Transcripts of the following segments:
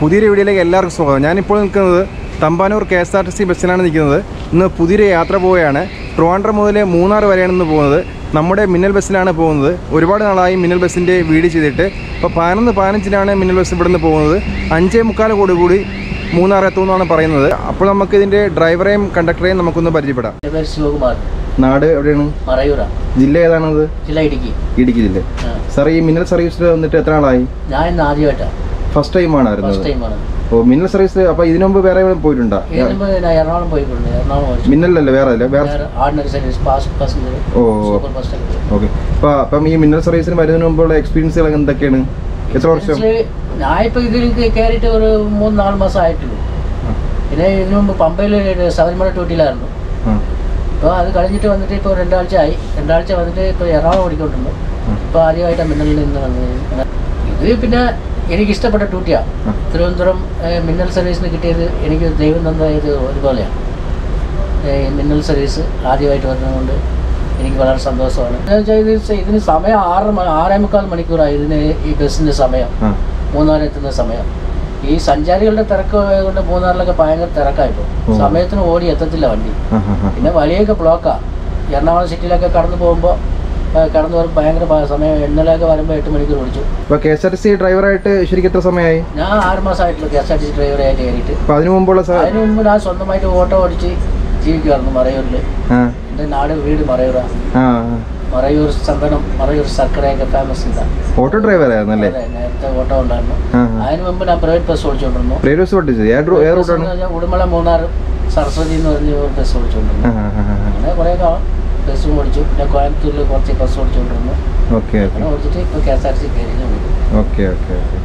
പുതിയൊരു വീഡിയോയിലേക്ക് എല്ലാവർക്കും സ്വാഗതം ഞാനിപ്പോൾ നിൽക്കുന്നത് Thampanoor K S R T C ബസ്സിലാണ് നിൽക്കുന്നത് ഇന്ന് പുതിയൊരു യാത്ര പോവുകയാണ് ട്രിവാൻഡ്രം മുതൽ മൂന്നാർ വരെയാണ് ഇന്ന് പോകുന്നത് നമ്മുടെ മിന്നൽ ബസ്സിലാണ് പോകുന്നത് ഒരുപാട് നാളായി മിന്നൽ ബസ്സിൻ്റെ വീഡിയോ ചെയ്തിട്ട് ഇപ്പോൾ പതിനൊന്ന് പതിനഞ്ചിനാണ് മിന്നൽ ബസ് ഇവിടെ നിന്ന് പോകുന്നത് അഞ്ചേ മുക്കാൽ കോടി കൂടി മൂന്നാർ എത്തുമെന്നാണ് പറയുന്നത് അപ്പോൾ നമുക്ക് ഇതിൻ്റെ ഡ്രൈവറെയും കണ്ടക്ടറെയും നമുക്കൊന്ന് പരിചയപ്പെടാം എൻ്റെ പേര് ശിവകുമാർ നാട് എവിടെയാണ് മറയൂര ജില്ല ഏതാണത് ജില്ല ഇടുക്കി ഇടുക്കി ജില്ല ആ. സാർ ഈ മിന്നൽ സർവീസിൽ വന്നിട്ട് എത്ര നാളായി ഞാൻ ഇന്ന് ആദ്യമായിട്ടാണ് ഫസ്റ്റ് ടൈമാണ് വരുന്നത് ഫസ്റ്റ് ടൈമാണ് ഓ മിന്നൽ സർവീസ് അപ്പോൾ ഇതിനു മുമ്പ് വേറെ എവിടെ പോയിട്ടുണ്ടോ ഇതിന് മുമ്പ് ഞാൻ എറണാകുളം പോയിട്ടുണ്ട് എറണാകുളം പോയി മിന്നലല്ലേ വേറെ അല്ലേ വേറെ ആർഡിനറി സർവീസ് പാസ് പാസഞ്ചർ ഓ സൂപ്പർ ഫാസ്റ്റ് ഓക്കെ അപ്പോൾ അപ്പം ഈ മിന്നൽ സർവീസിന് വരുന്നതിന് മുമ്പുള്ള എക്സ്പീരിയൻസുകൾ എന്തൊക്കെയാണ് എത്ര വർഷം ഞാൻ ഇപ്പോൾ ഇതിൽ കയറിയിട്ട് ഒരു മൂന്ന് നാല് മാസം ആയിട്ടുള്ളൂ പിന്നെ ഇതിനു മുമ്പ് പമ്പയിൽ ശബരിമല ഡ്യൂട്ടിയിലായിരുന്നു ആ ഇപ്പോൾ അത് കഴിഞ്ഞിട്ട് വന്നിട്ട് ഇപ്പോൾ രണ്ടാഴ്ച ആയി രണ്ടാഴ്ച വന്നിട്ട് ഇപ്പോൾ എറണാകുളം ഓടിക്കൊണ്ടിരുന്നു ഇപ്പോൾ ആദ്യമായിട്ടാണ് മിന്നലിൽ നിന്ന് വന്നത് ഇത് പിന്നെ എനിക്ക് ഇഷ്ടപ്പെട്ട ഡ്യൂട്ടിയാണ് ആ. തിരുവനന്തപുരം ഏഹ്, മിന്നൽ സർവീസിന് കിട്ടിയത് എനിക്ക് ദൈവം തന്നത് ഒരുപോലെയാണ് ഏഹ്, മിന്നൽ സർവീസ് ആദ്യമായിട്ട് വരുന്നതുകൊണ്ട് എനിക്ക് വളരെ സന്തോഷമാണ് എന്ന് വെച്ചാൽ ഇത് സ- ഇതിന് സമയം ആറ് മ- ആറേ മുക്കാൽ മണിക്കൂറാണ് ഇതിന് ഈ ബസ്സിൻ്റെ സമയം ആ മൂന്നാർ എത്തുന്ന സമയം ഈ സഞ്ചാരികളുടെ തിരക്ക് കൊണ്ട് മൂന്നാറിലൊക്കെ ഭയങ്കര തിരക്കായിപ്പോൾ ഓ. സമയത്തിന് ഓടി എത്തത്തില്ല വണ്ടി ആ ആ ആ പിന്നെ വലിയൊക്കെ ബ്ലോക്കാണ് എറണാകുളം സിറ്റിയിലൊക്കെ കടന്നു പോകുമ്പോൾ കടന്നു വരുമ്പോൾ ഭയങ്കര പ- സമയം ഇന്നലെയൊക്കെ വരുമ്പോൾ എട്ട് മണിക്കൂർ ഓടിച്ചു ഇപ്പോൾ K S R T C ഡ്രൈവറായിട്ട് ശരിക്കും എത്ര സമയമായി ഞാൻ ആറ് മാസമായിട്ടുള്ള K S R T C ഡ്രൈവറായിട്ട് കയറിയിട്ട് അപ്പോൾ അതിനു മുമ്പുള്ള സാർ അതിന് മുമ്പ് ഞാൻ സ്വന്തമായിട്ട് ഓട്ടോ ഓടിച്ച് ജീവിക്കുമായിരുന്നു മറയൂരിൽ ആ എൻ്റെ നാട് വീട് മറയൂരാണ് ആ മറയൂർ ചന്ദനം മറയൂർ ശർക്കരയൊക്കെ ഫേമസ് ഇതാണ് ഓട്ടോ ഡ്രൈവറായിരുന്നല്ലേ അതെ നേരത്തെ ഓട്ടോ ഉണ്ടായിരുന്നു ആ അതിന് മുമ്പ് ഞാൻ പ്രൈവറ്റ് ബസ് ഓടിച്ചുകൊണ്ടിരുന്നു പ്രൈവറ്റ് ബസ് പഠിച്ചത് ഏത് റൂ- ഏത് ബസ് എന്ന് റൂട്ടാണ് പറഞ്ഞാൽ ഉടുമല മൂന്നാർ സരസ്വതി എന്ന് പറഞ്ഞ ഒരു ബസ് ഓടിച്ചുകൊണ്ടിരുന്നു ആ ആ ആ അങ്ങനെ കുറേ കാലം ബസ്സും ഓടിച്ചു പിന്നെ കോയമ്പത്തൂരിൽ കുറച്ച് ബസ് ഓടിച്ചുകൊണ്ടിരുന്നു ഓക്കെ ഓക്കെ അങ്ങനെ ഓടിച്ചിട്ട് ഇപ്പോൾ കെ എസ് ആർ സി കയറി ഞാൻ വിട്ടു. ഓക്കെ ഓക്കെ ഓക്കെ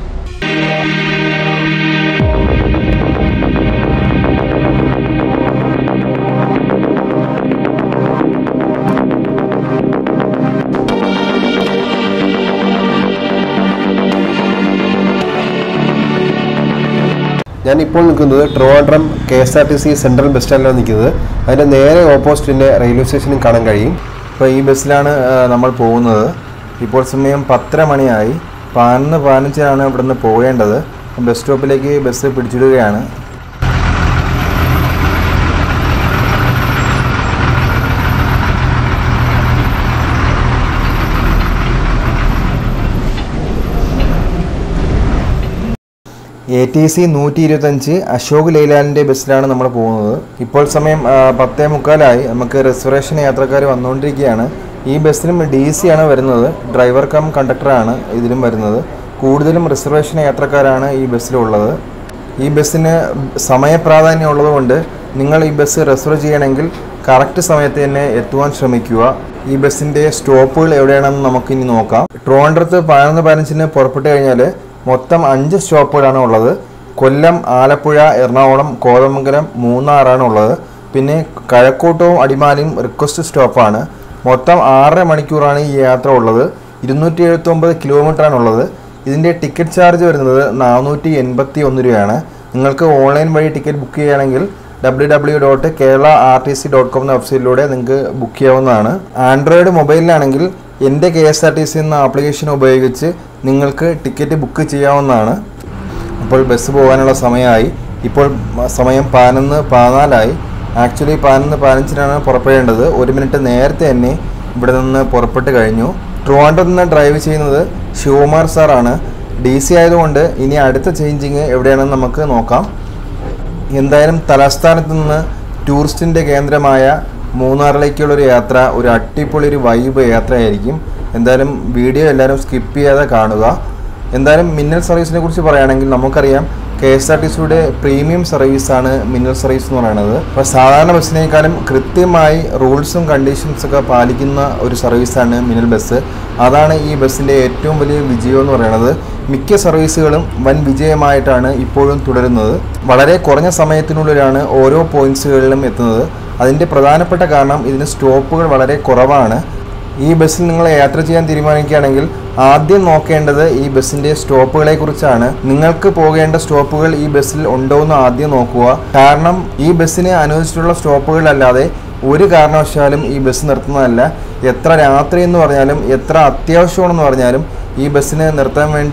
ഞാൻ ഇപ്പോൾ നിൽക്കുന്നത് Trivandrum K S R T C central bus സ്റ്റാൻഡിലാണ് നിൽക്കുന്നത് അതിൻ്റെ നേരെ ഓപ്പോസിറ്റിൻ്റെ റെയിൽവേ സ്റ്റേഷനും കാണാൻ കഴിയും അപ്പോൾ ഈ ബസ്സിലാണ് ആ, നമ്മൾ പോകുന്നത് ഇപ്പോൾ സമയം പത്തര മണിയായി പതിനൊന്ന് പതിനഞ്ചിനാണ് ഇവിടെ നിന്ന് പോകേണ്ടത് ബസ് സ്റ്റോപ്പിലേക്ക് ബസ് പിടിച്ചിടുകയാണ് എ ടി സി നൂറ്റി ഇരുപത്തഞ്ച് അശോക് ലൈലാൻഡിൻ്റെ ബസ്സിലാണ് നമ്മൾ പോകുന്നത് ഇപ്പോൾ സമയം ആ, പത്തേ മുക്കാലായി നമുക്ക് റിസർവേഷൻ യാത്രക്കാർ വന്നുകൊണ്ടിരിക്കുകയാണ് ഈ ബസ്സിലും ഡി സി ആണ് വരുന്നത് ഡ്രൈവർ കം കണ്ടക്ടറാണ് ഇതിലും വരുന്നത് കൂടുതലും റിസർവേഷൻ യാത്രക്കാരാണ് ഈ ബസ്സിലുള്ളത് ഈ ബസ്സിന് സമയപ്രാധാന്യം ഉള്ളതുകൊണ്ട് നിങ്ങൾ ഈ ബസ് റിസർവ് ചെയ്യണമെങ്കിൽ കറക്റ്റ് സമയത്ത് തന്നെ എത്തുവാൻ ശ്രമിക്കുക ഈ ബസ്സിൻ്റെ സ്റ്റോപ്പുകൾ എവിടെയാണെന്ന് നമുക്കിനി നോക്കാം ട്രിവാൻഡ്രത്ത് പതിനൊന്ന് പതിനഞ്ചിന് പുറപ്പെട്ട് കഴിഞ്ഞാൽ മൊത്തം അഞ്ച് സ്റ്റോപ്പുകളാണ് ഉള്ളത് കൊല്ലം ആലപ്പുഴ എറണാകുളം കോതമംഗലം മൂന്നാറാണ് ഉള്ളത് പിന്നെ കഴക്കൂട്ടവും അടിമാലിയും റിക്വസ്റ്റ് സ്റ്റോപ്പാണ് മൊത്തം ആറര മണിക്കൂറാണ് ഈ യാത്ര ഉള്ളത് ഇരുന്നൂറ്റി എഴുപത്തൊമ്പത് കിലോമീറ്ററാണ് ഉള്ളത് ഇതിൻ്റെ ടിക്കറ്റ് ചാർജ് വരുന്നത് നാനൂറ്റി എൺപത്തി ഒന്ന് രൂപയാണ് നിങ്ങൾക്ക് ഓൺലൈൻ വഴി ടിക്കറ്റ് ബുക്ക് ചെയ്യുകയാണെങ്കിൽ W W dot Kerala R T C dot com എന്ന വെബ്സൈറ്റിലൂടെ നിങ്ങൾക്ക് ബുക്ക് ചെയ്യാവുന്നതാണ് ആൻഡ്രോയിഡ് മൊബൈലിലാണെങ്കിൽ എൻ്റെ K S R T C എന്ന ആപ്ലിക്കേഷൻ ഉപയോഗിച്ച് നിങ്ങൾക്ക് ടിക്കറ്റ് ബുക്ക് ചെയ്യാവുന്നതാണ് അപ്പോൾ ബസ് പോകാനുള്ള സമയമായി ഇപ്പോൾ മ- സമയം പതിനൊന്ന് പതിനാലായി ആക്ച്വലി പതിനൊന്ന് പതിനഞ്ചിനാണ് പുറപ്പെടേണ്ടത് ഒരു മിനിറ്റ് നേരത്തെ തന്നെ ഇവിടെ നിന്ന് പുറപ്പെട്ട് കഴിഞ്ഞു ട്രിവാൻഡ്രത്ത് നിന്ന് ഡ്രൈവ് ചെയ്യുന്നത് ശിവകുമാർ സാറാണ് ഡി സി ആയതുകൊണ്ട് ഇനി അടുത്ത ചേഞ്ചിങ് എവിടെയാണെന്ന് നമുക്ക് നോക്കാം എന്തായാലും തലസ്ഥാനത്ത് നിന്ന് ടൂറിസ്റ്റിൻ്റെ കേന്ദ്രമായ മൂന്നാറിലേക്കുള്ളൊരു യാത്ര ഒരു അടിപൊളി ഒരു വൈബ് യാത്രയായിരിക്കും എന്തായാലും വീഡിയോ എല്ലാവരും സ്കിപ്പ് ചെയ്യാതെ കാണുക എന്തായാലും മിന്നൽ സർവീസിനെ കുറിച്ച് പറയുകയാണെങ്കിൽ നമുക്കറിയാം കെ എസ് ആർ ടി സിയുടെ പ്രീമിയം സർവീസാണ് മിന്നൽ സർവീസ് എന്ന് പറയുന്നത് അപ്പോൾ സാധാരണ ബസ്സിനേക്കാളും കൃത്യമായി റൂൾസും കണ്ടീഷൻസ് ഒക്കെ പാലിക്കുന്ന ഒരു സർവീസാണ് മിന്നൽ ബസ് അതാണ് ഈ ബസ്സിൻ്റെ ഏറ്റവും വലിയ വിജയം എന്ന് പറയുന്നത് മിക്ക സർവീസുകളും വൻ വിജയമായിട്ടാണ് ഇപ്പോഴും തുടരുന്നത് വളരെ കുറഞ്ഞ സമയത്തിനുള്ളിലാണ് ഓരോ പോയിന്റ്സുകളിലും എത്തുന്നത് അതിൻ്റെ പ്രധാനപ്പെട്ട കാരണം ഇതിന് സ്റ്റോപ്പുകൾ വളരെ കുറവാണ് ഈ ബസ്സിൽ നിങ്ങൾ യാത്ര ചെയ്യാൻ തീരുമാനിക്കുകയാണെങ്കിൽ ആദ്യം നോക്കേണ്ടത് ഈ ബസ്സിന്റെ സ്റ്റോപ്പുകളെ കുറിച്ചാണ് നിങ്ങൾക്ക് പോകേണ്ട സ്റ്റോപ്പുകൾ ഈ ബസ്സിൽ ഉണ്ടോ എന്ന് ആദ്യം നോക്കുക കാരണം ഈ ബസ്സിന് അനുവദിച്ചിട്ടുള്ള സ്റ്റോപ്പുകളല്ലാതെ ഒരു കാരണവശാലും ഈ ബസ് നിർത്തുന്നതല്ല എത്ര രാത്രി എന്ന് പറഞ്ഞാലും എത്ര അത്യാവശ്യമാണെന്ന് പറഞ്ഞാലും ഈ ബസ്സിന് നിർത്താൻ വേണ്ടി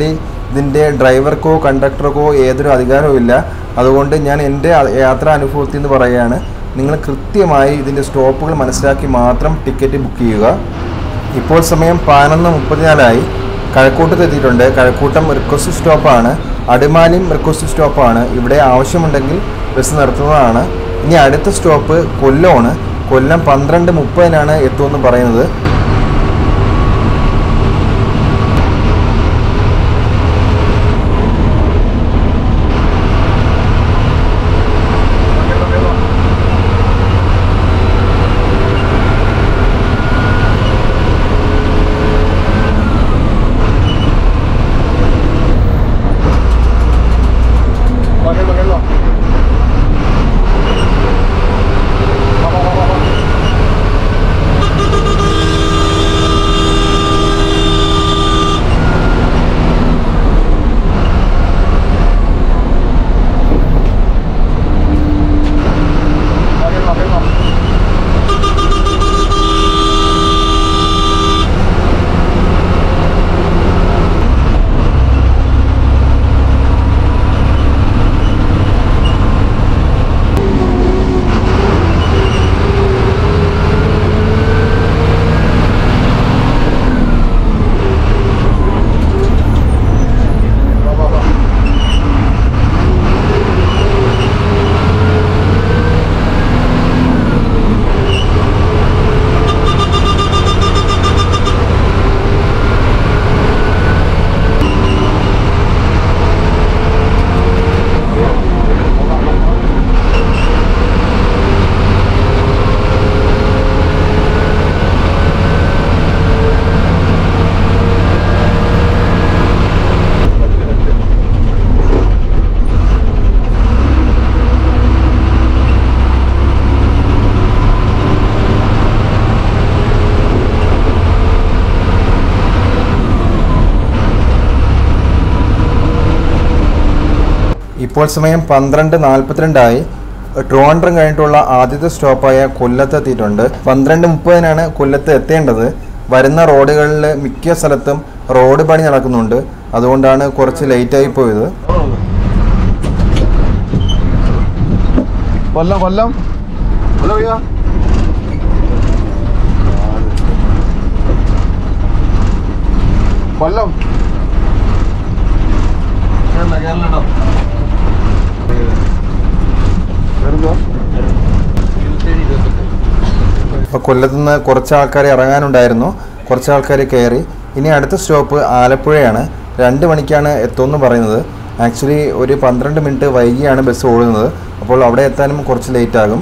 ഇതിൻ്റെ ഡ്രൈവർക്കോ കണ്ടക്ടർക്കോ ഏതൊരു അധികാരവും ഇല്ല അതുകൊണ്ട് ഞാൻ എൻ്റെ അ- യാത്രാ അനുഭവത്തിൽ നിന്ന് പറയുകയാണ് നിങ്ങൾ കൃത്യമായി ഇതിൻ്റെ സ്റ്റോപ്പുകൾ മനസ്സിലാക്കി മാത്രം ടിക്കറ്റ് ബുക്ക് ചെയ്യുക ഇപ്പോൾ സമയം പതിനൊന്ന് മുപ്പത്തിനാലായി കഴക്കൂട്ടത്ത് എത്തിയിട്ടുണ്ട് കഴക്കൂട്ടം റിക്വസ്റ്റ് സ്റ്റോപ്പാണ് അടിമാലിയും റിക്വസ്റ്റ് സ്റ്റോപ്പാണ് ഇവിടെ ആവശ്യമുണ്ടെങ്കിൽ ബസ് നിർത്തുന്നതാണ് ഇനി അടുത്ത സ്റ്റോപ്പ് കൊല്ലമാണ് കൊല്ലം പന്ത്രണ്ട് മുപ്പതിനാണ് എത്തുമെന്ന് പറയുന്നത് ഇപ്പോൾ സമയം പന്ത്രണ്ട് നാൽപ്പത്തിരണ്ടായി ട്രിവാൻഡ്രം കഴിഞ്ഞിട്ടുള്ള ആദ്യത്തെ സ്റ്റോപ്പായ കൊല്ലത്ത് എത്തിയിട്ടുണ്ട് പന്ത്രണ്ട് മുപ്പതിനാണ് കൊല്ലത്ത് എത്തേണ്ടത് വരുന്ന റോഡുകളിൽ മിക്ക സ്ഥലത്തും റോഡ് പണി നടക്കുന്നുണ്ട് അതുകൊണ്ടാണ് കുറച്ച് ലേറ്റായി പോയത് കൊല്ലം കൊല്ലം കൊല്ലം ഭയ്യ കൊല്ലം അപ്പോൾ കൊല്ലത്ത് നിന്ന് കുറച്ച് ആൾക്കാർ ഇറങ്ങാനുണ്ടായിരുന്നു കുറച്ച് ആൾക്കാർ കയറി ഇനി അടുത്ത സ്റ്റോപ്പ് ആലപ്പുഴയാണ് രണ്ട് മണിക്കാണ് എത്തുമെന്ന് പറയുന്നത് ആക്ച്വലി ഒരു പന്ത്രണ്ട് മിനിറ്റ് വൈകിയാണ് ബസ് ഓടുന്നത് അപ്പോൾ അവിടെ എത്താനും കുറച്ച് ലേറ്റ് ആകും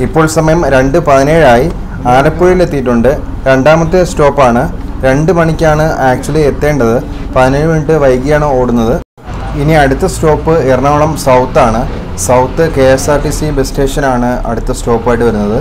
ഇപ്പോൾ സമയം രണ്ട് പതിനേഴായി ആലപ്പുഴയിൽ എത്തിയിട്ടുണ്ട് രണ്ടാമത്തെ സ്റ്റോപ്പാണ് രണ്ട് മണിക്കാണ് ആക്ച്വലി എത്തേണ്ടത് പതിനേഴ് മിനിറ്റ് വൈകിയാണ് ഓടുന്നത് ഇനി അടുത്ത സ്റ്റോപ്പ് എറണാകുളം സൗത്ത് ആണ് south K S R T C bus സ്റ്റേഷനാണ് അടുത്ത സ്റ്റോപ്പായിട്ട് വരുന്നത്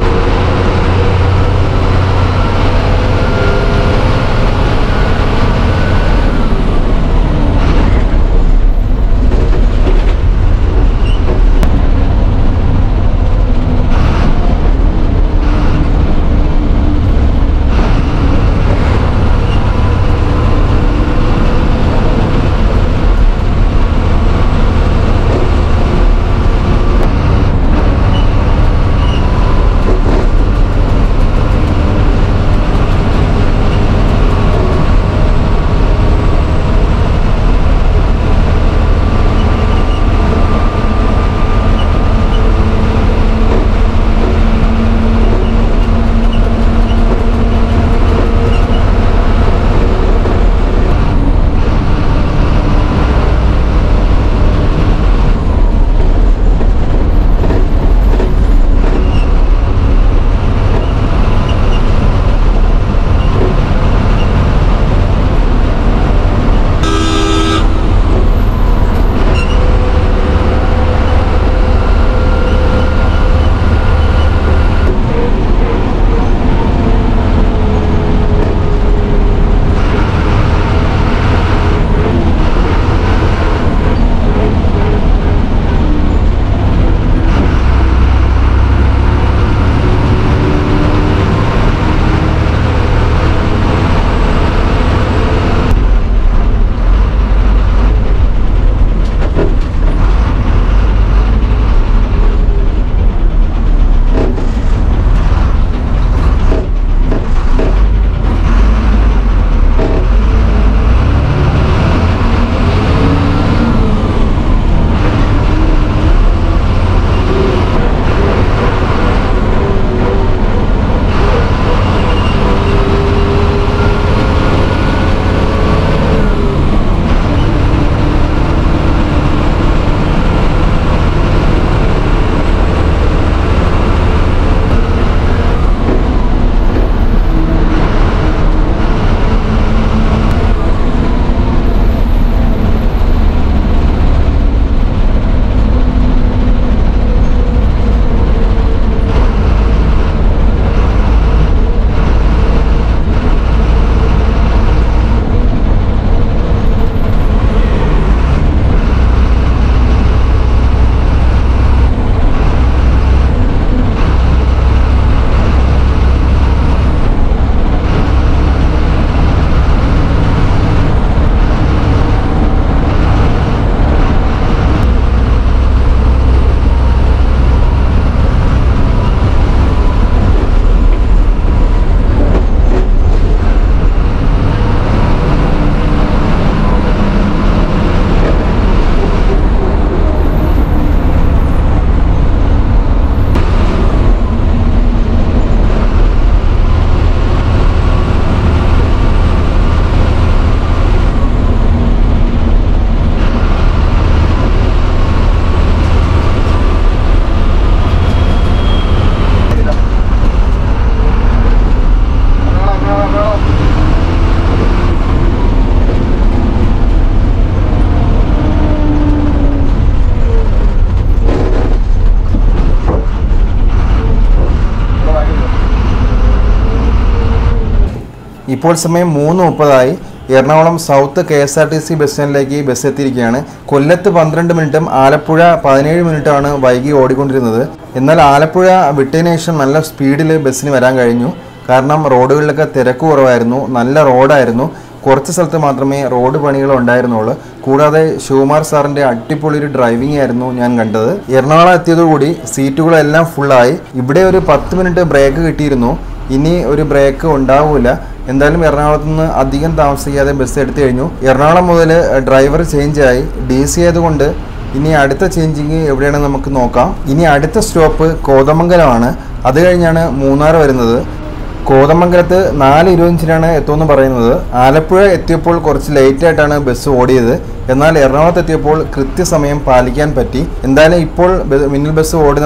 ഇപ്പോൾ സമയം മൂന്ന് മുപ്പതായി Ernakulam south K S R T C bus സ്റ്റാൻഡിലേക്ക് ബസ് എത്തിയിരിക്കുകയാണ് കൊല്ലത്ത് പന്ത്രണ്ട് മിനിറ്റും ആലപ്പുഴ പതിനേഴ് മിനിറ്റുമാണ് വൈകി ഓടിക്കൊണ്ടിരുന്നത് എന്നാൽ ആലപ്പുഴ വിട്ടതിന് ശേഷം നല്ല സ്പീഡിൽ ബസ്സിന് വരാൻ കഴിഞ്ഞു കാരണം റോഡുകളിലൊക്കെ തിരക്ക് കുറവായിരുന്നു നല്ല റോഡായിരുന്നു കുറച്ച് സ്ഥലത്ത് മാത്രമേ റോഡ് പണികൾ ഉണ്ടായിരുന്നുള്ളൂ കൂടാതെ ശിവകുമാർ സാറിൻ്റെ അടിപൊളി ഒരു ഡ്രൈവിംഗ് ആയിരുന്നു ഞാൻ കണ്ടത് എറണാകുളം എത്തിയതോടുകൂടി സീറ്റുകളെല്ലാം ഫുള്ളായി ഇവിടെ ഒരു പത്ത് മിനിറ്റ് ബ്രേക്ക് കിട്ടിയിരുന്നു ഇനി ഒരു ബ്രേക്ക് ഉണ്ടാവില്ല എന്തായാലും എറണാകുളത്ത് നിന്ന് അധികം താമസിക്കാതെ ബസ് എടുത്തു കഴിഞ്ഞു എറണാകുളം മുതൽ ഡ്രൈവർ ചേഞ്ച് ആയി ഡി സി ആയതുകൊണ്ട് ഇനി അടുത്ത ചേഞ്ചിങ് എവിടെയാണെന്ന് നമുക്ക് നോക്കാം ഇനി അടുത്ത സ്റ്റോപ്പ് കോതമംഗലമാണ് അത് കഴിഞ്ഞാണ് മൂന്നാർ വരുന്നത് കോതമംഗലത്ത് നാല് ഇരുപത്തഞ്ചിനാണ് എത്തുമെന്ന് പറയുന്നത് ആലപ്പുഴ എത്തിയപ്പോൾ കുറച്ച് ലേറ്റ് ആയിട്ടാണ് ബസ് ഓടിയത് എന്നാൽ എറണാകുളത്ത് എത്തിയപ്പോൾ കൃത്യസമയം പാലിക്കാൻ പറ്റി എന്തായാലും ഇപ്പോൾ ബ- മിന്നൽ ബസ് ഓടുന്നത്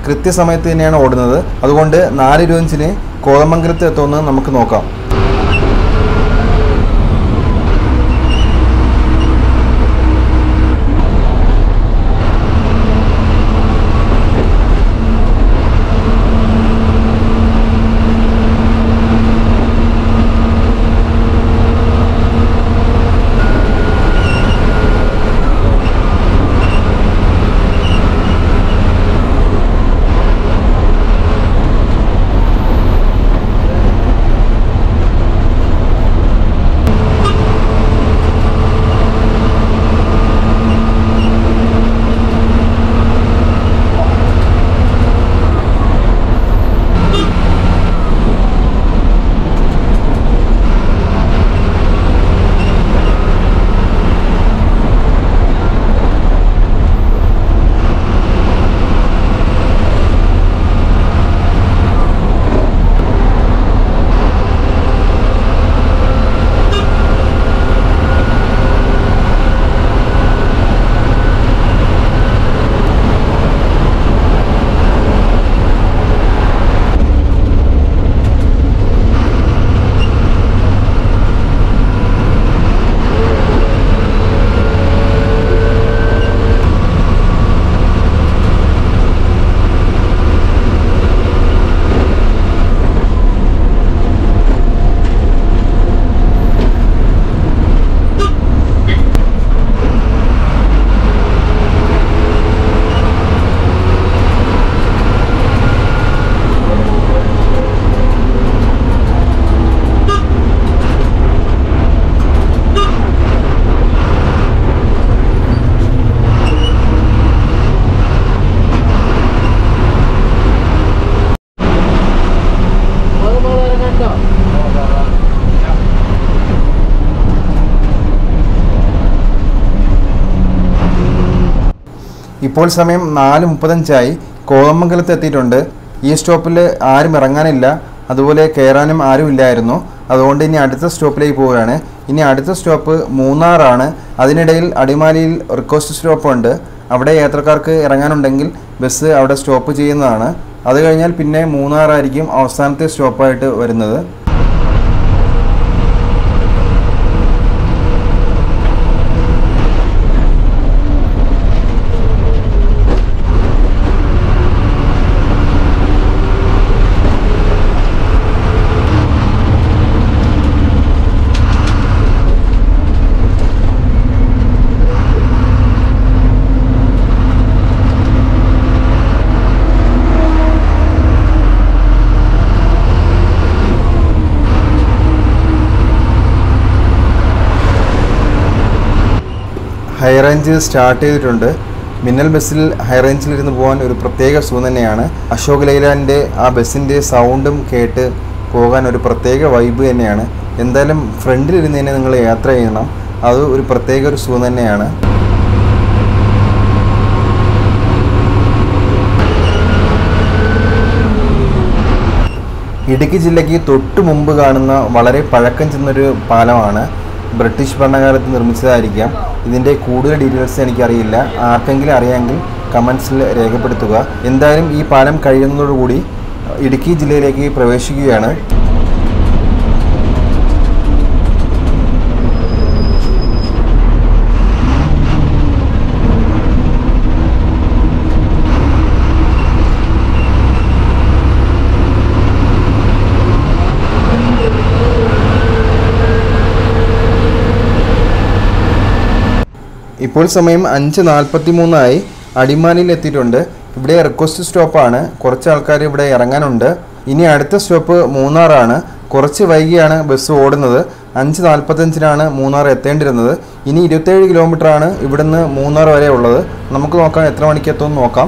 കൃത്യസമയത്ത് തന്നെയാണ് ഓടുന്നത് അതുകൊണ്ട് നാല് ഇരുപത്തഞ്ചിന് കോതമംഗലത്ത് എത്തുമെന്ന് നമുക്ക് നോക്കാം ഇപ്പോൾ സമയം നാല് മുപ്പത്തഞ്ചായി കോതമംഗലത്ത് എത്തിയിട്ടുണ്ട് ഈ സ്റ്റോപ്പിൽ ആരും ഇറങ്ങാനില്ല അതുപോലെ കയറാനും ആരും ഇല്ലായിരുന്നു അതുകൊണ്ട് ഇനി അടുത്ത സ്റ്റോപ്പിലേക്ക് പോവുകയാണ് ഇനി അടുത്ത സ്റ്റോപ്പ് മൂന്നാറാണ് അതിനിടയിൽ അടിമാലിയിൽ റിക്വസ്റ്റ് സ്റ്റോപ്പ് ഉണ്ട് അവിടെ യാത്രക്കാർക്ക് ഇറങ്ങാനുണ്ടെങ്കിൽ ബസ് അവിടെ സ്റ്റോപ്പ് ചെയ്യുന്നതാണ് അത് കഴിഞ്ഞാൽ പിന്നെ മൂന്നാറായിരിക്കും അവസാനത്തെ സ്റ്റോപ്പായിട്ട് വരുന്നത് ഹൈ റേഞ്ച് സ്റ്റാർട്ട് ചെയ്തിട്ടുണ്ട് മിന്നൽ ബസ്സിൽ ഹൈ റേഞ്ചിൽ ഇരുന്ന് പോകാൻ ഒരു പ്രത്യേക സുഖം തന്നെയാണ് അശോക് ലൈലാൻ്റെ ആ ബസ്സിൻ്റെ സൗണ്ടും കേട്ട് പോകാൻ ഒരു പ്രത്യേക വൈബ് തന്നെയാണ് എന്തായാലും ഫ്രണ്ടിലിരുന്ന് തന്നെ നിങ്ങൾ യാത്ര ചെയ്യണം അത് ഒരു പ്രത്യേക ഒരു സുഖം തന്നെയാണ് ഇടുക്കി ജില്ലയ്ക്ക് തൊട്ട് മുമ്പ് കാണുന്ന വളരെ പഴക്കം ചെന്നൊരു പാലമാണ് ബ്രിട്ടീഷ് ഭരണകാലത്ത് നിർമ്മിച്ചതായിരിക്കാം ഇതിൻ്റെ കൂടുതൽ ഡീറ്റെയിൽസ് എനിക്കറിയില്ല ആർക്കെങ്കിലും അറിയാമെങ്കിൽ കമൻസിൽ രേഖപ്പെടുത്തുക എന്തായാലും ഈ പാലം കഴിയുന്നതോടുകൂടി ഇടുക്കി ജില്ലയിലേക്ക് പ്രവേശിക്കുകയാണ് ഇപ്പോൾ സമയം അഞ്ച് നാൽപ്പത്തി മൂന്നായി അടിമാലിയിൽ എത്തിയിട്ടുണ്ട് ഇവിടെ റിക്വസ്റ്റ് സ്റ്റോപ്പാണ് കുറച്ച് ആൾക്കാർ ഇവിടെ ഇറങ്ങാനുണ്ട് ഇനി അടുത്ത സ്റ്റോപ്പ് മൂന്നാറാണ് കുറച്ച് വൈകിയാണ് ബസ് ഓടുന്നത് അഞ്ച് നാൽപ്പത്തഞ്ചിനാണ് മൂന്നാർ എത്തേണ്ടിരുന്നത് ഇനി ഇരുപത്തേഴ് കിലോമീറ്ററാണ് ഇവിടുന്ന് മൂന്നാർ വരെ ഉള്ളത് നമുക്ക് നോക്കാം എത്ര മണിക്ക് എത്തുമെന്ന് നോക്കാം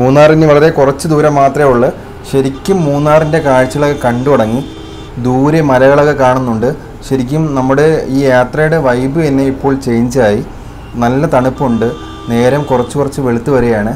മൂന്നാറിന് വളരെ കുറച്ച് ദൂരം മാത്രമേ ഉള്ളൂ ശരിക്കും മൂന്നാറിൻ്റെ കാഴ്ചകളൊക്കെ കണ്ടു തുടങ്ങി ദൂരെ മലകളൊക്കെ കാണുന്നുണ്ട് ശരിക്കും നമ്മുടെ ഈ യാത്രയുടെ വൈബ് തന്നെ ഇപ്പോൾ ചേഞ്ചായി നല്ല തണുപ്പുണ്ട് നേരം കുറച്ച് കുറച്ച് വെളുത്ത് വരികയാണ്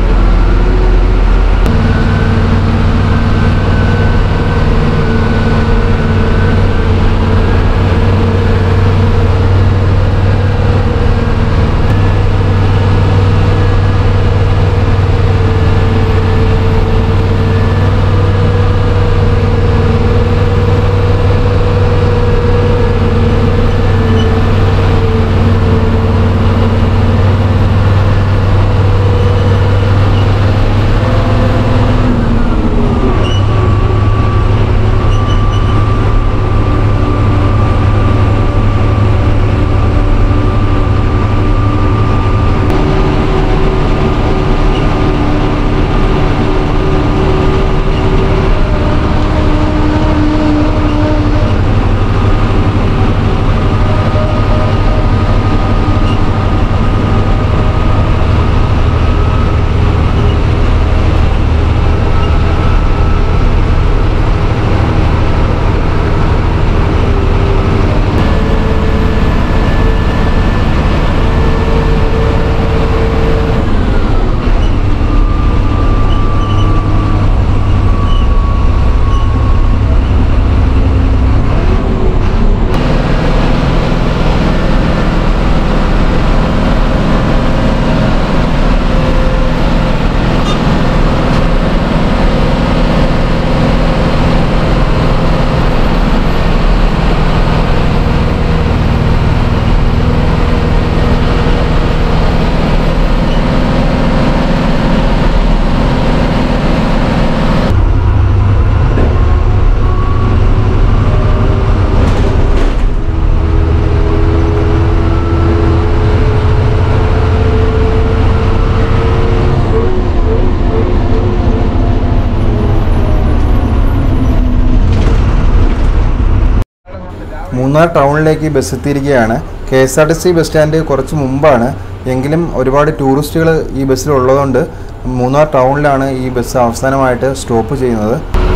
മൂന്നാർ ടൗണിലേക്ക് ബസ് എത്തിയിരിക്കുകയാണ് K S R T C bus stand കുറച്ച് മുമ്പാണ് എങ്കിലും ഒരുപാട് ടൂറിസ്റ്റുകൾ ഈ ബസ്സിൽ ഉള്ളതുകൊണ്ട് മൂന്നാർ ടൗണിലാണ് ഈ ബസ് അവസാനമായിട്ട് സ്റ്റോപ്പ് ചെയ്യുന്നത്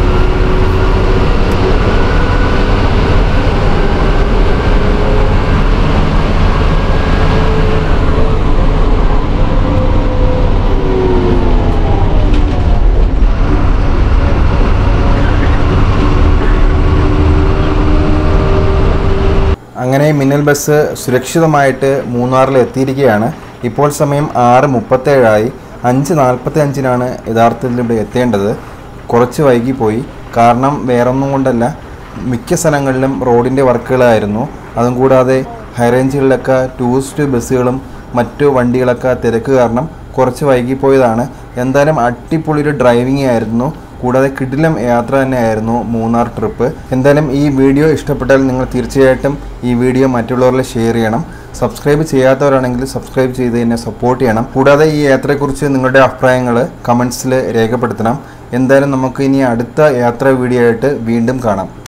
അങ്ങനെ മിന്നൽ ബസ് സുരക്ഷിതമായിട്ട് മൂന്നാറിൽ എത്തിയിരിക്കുകയാണ് ഇപ്പോൾ സമയം ആറ് മുപ്പത്തേഴായി അഞ്ച് നാൽപ്പത്തി അഞ്ചിനാണ് യഥാർത്ഥത്തിൽ ഇവിടെ എത്തേണ്ടത് കുറച്ച് വൈകിപ്പോയി കാരണം വേറൊന്നും കൊണ്ടല്ല മിക്ക സ്ഥലങ്ങളിലും റോഡിൻ്റെ വർക്കുകളായിരുന്നു അതും കൂടാതെ ഹൈറേഞ്ചുകളിലൊക്കെ ടൂറിസ്റ്റ് ബസ്സുകളും മറ്റു വണ്ടികളൊക്കെ തിരക്ക് കാരണം കുറച്ച് വൈകിപ്പോയതാണ് എന്തായാലും അടിപൊളി ഒരു ഡ്രൈവിംഗ് ആയിരുന്നു കൂടാതെ കിടിലം യാത്ര തന്നെയായിരുന്നു മൂന്നാർ ട്രിപ്പ് എന്തായാലും ഈ വീഡിയോ ഇഷ്ടപ്പെട്ടാൽ നിങ്ങൾ തീർച്ചയായിട്ടും ഈ വീഡിയോ മറ്റുള്ളവരിൽ ഷെയർ ചെയ്യണം സബ്സ്ക്രൈബ് ചെയ്യാത്തവരാണെങ്കിൽ സബ്സ്ക്രൈബ് ചെയ്ത് എന്നെ സപ്പോർട്ട് ചെയ്യണം കൂടാതെ ഈ യാത്രയെക്കുറിച്ച് നിങ്ങളുടെ അഭിപ്രായങ്ങൾ കമൻസിൽ രേഖപ്പെടുത്തണം എന്തായാലും നമുക്ക് ഇനി അടുത്ത യാത്രാ വീഡിയോ ആയിട്ട് വീണ്ടും കാണാം